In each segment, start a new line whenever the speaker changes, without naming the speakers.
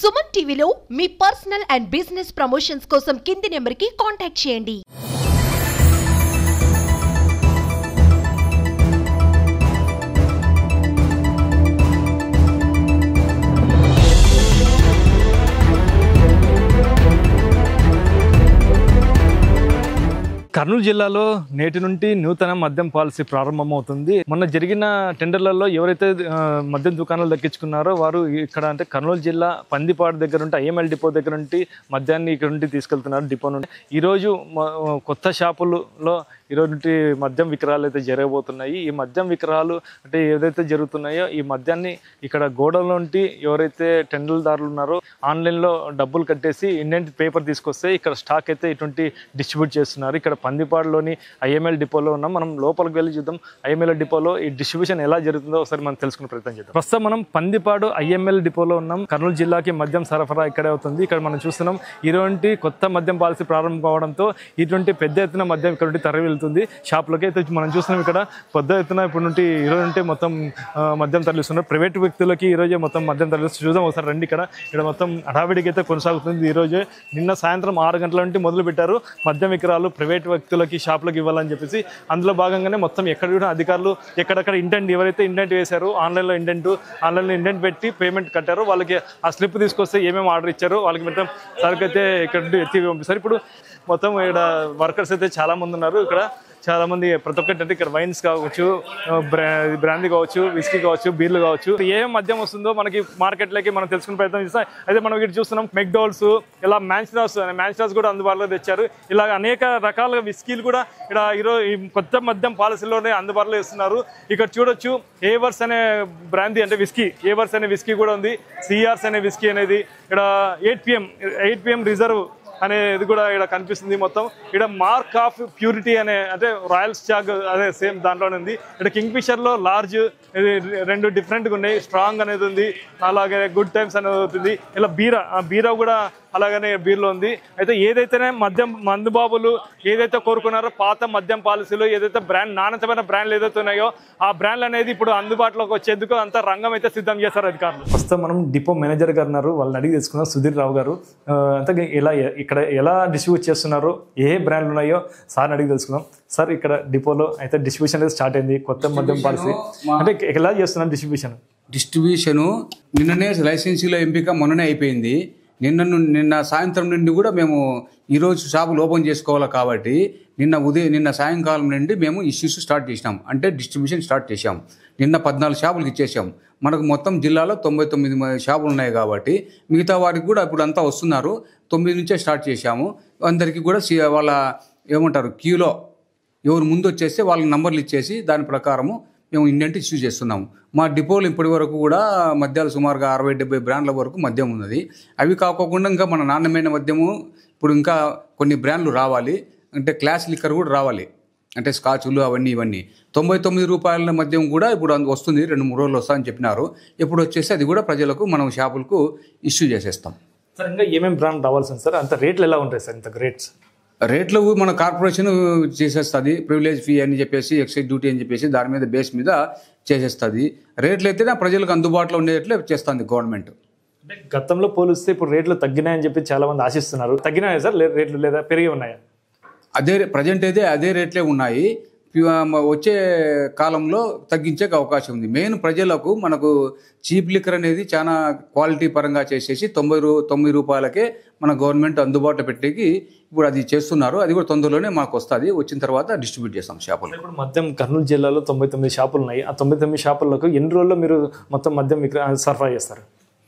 సుమన్ టీవీలో మీ personal and business promotions కోసం కింది నెంబర్కి కాంటాక్ట్ చేయండి
కర్నూలు జిల్లాలో నేటి నుండి నూతన మద్యం పాలసీ ప్రారంభమవుతుంది మొన్న జరిగిన టెండర్లలో ఎవరైతే ఆ, మద్యం దుకాణాలు దక్కించుకున్నారో వారు ఇక్కడ అంటే కర్నూలు జిల్లా పందిపాడు దగ్గర నుండి ఐఎంఎల్ డిపో దగ్గర నుండి మద్యాన్ని ఇక్కడ నుండి తీసుకెళ్తున్నారు డిపో నుండి ఈరోజు మ- కొత్త షాపులలో ఈరోజు నుండి మద్యం విక్రయాలు అయితే జరగబోతున్నాయి ఈ మద్యం విక్రయాలు అంటే ఏదైతే జరుగుతున్నాయో ఈ మద్యాన్ని ఇక్కడ గోడౌన్ నుండి ఎవరైతే టెండర్దారులు ఉన్నారో ఆన్లైన్లో డబ్బులు కట్టేసి ఇండియన్ పేపర్ తీసుకొస్తే ఇక్కడ స్టాక్ అయితే ఇటువంటి డిస్ట్రిబ్యూట్ చేస్తున్నారు ఇక్కడ పందిపాడులోని ఐఎంఎల్ డిపోలో ఉన్నాం మనం లోపలికి వెళ్ళి చూద్దాం ఐఎంఎల్ డిపోలో ఈ డిస్ట్రిబ్యూషన్ ఎలా జరుగుతుందో ఒకసారి మనం తెలుసుకునే ప్రయత్నం చేద్దాం ప్రస్తుతం మనం పందిపాడు ఐఎంఎల్ డిపోలో ఉన్నాం కర్నూలు జిల్లాకి మద్యం సరఫరా ఇక్కడే అవుతుంది ఇక్కడ మనం చూస్తున్నాం ఇటువంటి కొత్త మద్యం పాలసీ ప్రారంభం కావడంతో ఇటువంటి పెద్ద ఎత్తున మద్యం ఇక్కడ నుండి తరలి వెళ్తుంది షాప్లోకి అయితే మనం చూస్తున్నాం ఇక్కడ పెద్ద ఎత్తున ఇప్పుడు నుండి ఈరోజు నుండి మొత్తం ఆ, మద్యం తరలిస్తున్నారు ప్రైవేట్ వ్యక్తులకి ఈ రోజే మొత్తం మద్యం తరలిస్తూ చూద్దాం ఒకసారి రండి ఇక్కడ ఇక్కడ మొత్తం హడావిడికి అయితే కొనసాగుతుంది ఈ రోజే నిన్న సాయంత్రం ఆరు గంటల నుండి మొదలు పెట్టారు మద్యం విక్రయాలు ప్రైవేట్ వ్యక్తులకి షాపులకు ఇవ్వాలని చెప్పేసి అందులో భాగంగానే మొత్తం ఎక్కడ కూడా అధికారులు ఎక్కడెక్కడ ఇంటెంట్ ఎవరైతే ఇంటెంట్ వేశారో ఆన్లైన్లో ఇంటెంట్ ఆన్లైన్లో ఇంటెంట్ పెట్టి పేమెంట్ కట్టారో వాళ్ళకి ఆ స్లిప్ తీసుకొస్తే ఏమేమి ఆర్డర్ ఇచ్చారో వాళ్ళకి మొత్తం సరుకు అయితే ఇక్కడ నుండి ఎత్తి పంపిస్తారు ఇప్పుడు మొత్తం ఇక్కడ వర్కర్స్ అయితే చాలా మంది ఉన్నారు ఇక్కడ చాలా మంది ప్రతి ఒక్కటి అంటే ఇక్కడ వైన్స్ కావచ్చు బ్రాందీ కావచ్చు విస్కీ కావచ్చు బీర్లు కావచ్చు ఏ మద్యం వస్తుందో మనకి మార్కెట్లోకి మనం తెలుసుకునే ప్రయత్నం చేస్తాం అయితే మనం ఇక్కడ చూస్తున్నాం మెక్డోల్స్ ఇలా మ్యాన్స్టాస్ మ్యాన్స్టాస్ కూడా అందుబాటులో తెచ్చారు ఇలా అనేక రకాల విస్కీలు కూడా ఇక్కడ ఈరోజు ఈ కొత్త మద్యం పాలసీలోనే అందుబాటులో ఇస్తున్నారు ఇక్కడ చూడొచ్చు ఏవర్స్ అనే బ్రాందీ అంటే విస్కీ ఏవర్స్ అనే విస్కీ కూడా ఉంది సిఆర్స్ అనే విస్కీ అనేది ఇక్కడ eight PM eight PM reserve అనేది కూడా ఇక్కడ కనిపిస్తుంది మొత్తం ఇక్కడ మార్క్ ఆఫ్ ప్యూరిటీ అనే అంటే రాయల్ స్టాగ్ అదే సేమ్ దాంట్లోనే ఉంది ఇక్కడ కింగ్ ఫిషర్ లో లార్జ్ ఇది రెండు డిఫరెంట్గా ఉన్నాయి స్ట్రాంగ్ అనేది ఉంది అలాగే గుడ్ టైమ్స్ అనేది అవుతుంది ఇలా బీరా ఆ బీరా కూడా అలాగనే బీర్లో ఉంది అయితే ఏదైతేనే మద్యం మందుబాబులు ఏదైతే కోరుకున్నారో పాత మద్యం పాలసీలు ఏదైతే బ్రాండ్ నాణ్యతమైన బ్రాండ్లు ఏదైతే ఉన్నాయో ఆ బ్రాండ్లు అనేది ఇప్పుడు అందుబాటులోకి వచ్చేందుకు అంత రంగం అయితే సిద్ధం చేస్తారు అధికారులు ప్రస్తుతం మనం డిపో మేనేజర్ గారు ఉన్నారు వాళ్ళని అడిగి తెలుసుకున్నాం సుధీర్ రావు గారు ఆ, అంతగా ఎలా ఇక్కడ ఎలా డిస్ట్రిబ్యూట్ చేస్తున్నారో ఏ బ్రాండ్లు ఉన్నాయో సార్ని అడిగి తెలుసుకున్నాం సార్ ఇక్కడ డిపోలో అయితే డిస్ట్రిబ్యూషన్ అనేది స్టార్ట్ అయింది కొత్త మద్యం పాలసీ అంటే ఎలా చేస్తున్నారు డిస్ట్రిబ్యూషన్
డిస్ట్రిబ్యూషను నిన్ననే లైసెన్సీల ఎంపిక మొన్ననే అయిపోయింది నిన్న ను- నిన్న సాయంత్రం నుండి కూడా మేము ఈరోజు షాపులు ఓపెన్ చేసుకోవాలి కాబట్టి నిన్న ఉదయం నిన్న సాయంకాలం నుండి మేము ఇష్యూస్ స్టార్ట్ చేసినాం అంటే డిస్ట్రిబ్యూషన్ స్టార్ట్ చేశాం నిన్న పద్నాలుగు షాపులకు ఇచ్చేసాం మనకు మొత్తం జిల్లాలో తొంభై తొమ్మిది మ- షాపులు ఉన్నాయి కాబట్టి మిగతా వారికి కూడా ఇప్పుడు అంతా వస్తున్నారు తొమ్మిది నుంచే స్టార్ట్ చేశాము అందరికీ కూడా సి- వాళ్ళ ఏమంటారు క్యూలో ఎవరు ముందు వచ్చేస్తే వాళ్ళకి నంబర్లు ఇచ్చేసి దాని ప్రకారము మేము ఇండియన్ ఇష్యూ చేస్తున్నాము మా డిపోలు ఇప్పటి వరకు కూడా మద్యాలు సుమారుగా అరవై డెబ్బై బ్రాండ్ల వరకు మద్యం ఉన్నది అవి కాకోకుండా ఇంకా మన నాణ్యమైన మద్యము ఇప్పుడు ఇంకా కొన్ని బ్రాండ్లు రావాలి అంటే క్లాస్ లిక్కర్ కూడా రావాలి అంటే స్కాచ్లు అవన్నీ ఇవన్నీ తొంభై తొమ్మిది రూపాయల మద్యం కూడా ఇప్పుడు అందు వస్తుంది రెండు మూడు రోజులు వస్తుందని చెప్పినారు ఎప్పుడు వచ్చేస్తే అది కూడా ప్రజలకు మనం షాపులకు ఇష్యూ చేసేస్తాం
సార్ ఇంకా ఏమేమి బ్రాండ్ రావాల్సింది సార్ అంత రేట్లు ఎలా ఉంటాయి సార్ ఇంత రేట్స్
రేట్లు మన కార్పొరేషన్ చేసేస్తుంది ప్రివిలేజ్ ఫీ అని చెప్పేసి ఎక్సైజ్ డ్యూటీ అని చెప్పేసి దాని మీద బేస్ మీద చేసేస్తుంది రేట్లు అయితే ప్రజలకు అందుబాటులో ఉండేట్లు చేస్తుంది గవర్నమెంట్
అంటే గతంలో పోలిస్తే ఇప్పుడు రేట్లు తగ్గినాయని చెప్పి చాలా మంది ఆశిస్తున్నారు తగ్గినాయా సార్ లే- రేట్లు లేదా పెరిగి ఉన్నాయా
అదే ప్రజెంట్ అయితే అదే రేట్లే ఉన్నాయి పి- మ- వచ్చే కాలంలో తగ్గించే అవకాశం ఉంది మెయిన్ ప్రజలకు మనకు చీప్ లిక్కర్ అనేది చాలా క్వాలిటీ పరంగా చేసేసి తొంభై రూ తొమ్మిది రూపాయలకే మన గవర్నమెంట్ అందుబాటులో పెట్టేకి ఇప్పుడు అది చేస్తున్నారు అది కూడా తొందరలోనే మాకు వస్తుంది వచ్చిన తర్వాత డిస్ట్రిబ్యూట్ చేస్తాం షాపులు
ఇప్పుడు మద్యం కర్నూలు జిల్లాలో తొంభై తొమ్మిది షాపులు ఉన్నాయి ఆ తొంభై తొమ్మిది షాపులకు ఎన్ని రోజుల్లో మీరు మొత్తం మద్యం విక్ర సరఫరా చేస్తారు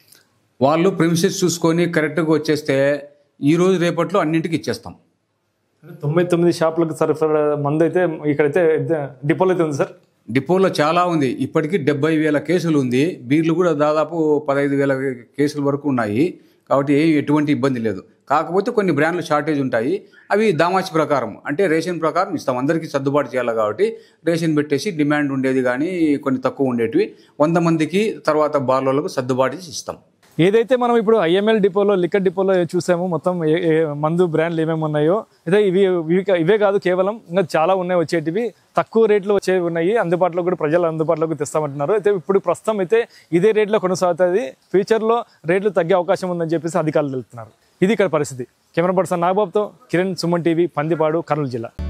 వాళ్ళు ప్రిమిసెస్ చూసుకొని కరెక్ట్గా వచ్చేస్తే ఈ రోజు రేపట్లో అన్నింటికి ఇచ్చేస్తాం
అంటే తొంభై తొమ్మిది షాపులకు సరఫరా మందు అయితే ఇక్కడైతే డిపోలో అయితే ఉంది సార్
డిపోలో చాలా ఉంది ఇప్పటికీ డెబ్బై వేల కేసులు ఉంది బీర్లు కూడా దాదాపు పదహైదు వేల కేసుల వరకు ఉన్నాయి కాబట్టి ఏ ఎటువంటి ఇబ్బంది లేదు కాకపోతే కొన్ని బ్రాండ్లు షార్టేజ్ ఉంటాయి అవి దామాచి ప్రకారం అంటే రేషన్ ప్రకారం ఇస్తాం అందరికీ సర్దుబాటు చేయాలి కాబట్టి రేషన్ పెట్టేసి డిమాండ్ ఉండేది కానీ కొన్ని తక్కువ ఉండేటివి వంద మందికి తర్వాత బార్లకు సర్దుబాటు చేసి ఇస్తాం
ఏదైతే మనం ఇప్పుడు ఐఎంఎల్ డిపోలో లిక్కర్ డిపోలో చూసామో మొత్తం ఏ- ఏ మందు బ్రాండ్లు ఏమేమి ఉన్నాయో అయితే ఇవి ఇవి కా- ఇవే కాదు కేవలం ఇంకా చాలా ఉన్నాయి వచ్చేటివి తక్కువ రేట్లో వచ్చేవి ఉన్నాయి అందుబాటులో కూడా ప్రజలు అందుబాటులోకి తెస్తామంటున్నారు అయితే ఇప్పుడు ప్రస్తుతం అయితే ఇదే రేట్లో కొనసాగుతుంది ఫ్యూచర్లో రేట్లు తగ్గే అవకాశం ఉందని చెప్పేసి అధికారులు తెలుపుతున్నారు ఇది ఇక్కడ పరిస్థితి కెమెరా పర్సన్ నాగబాబుతో కిరణ్ సుమన్ టీవీ పందిపాడు కర్నూలు జిల్లా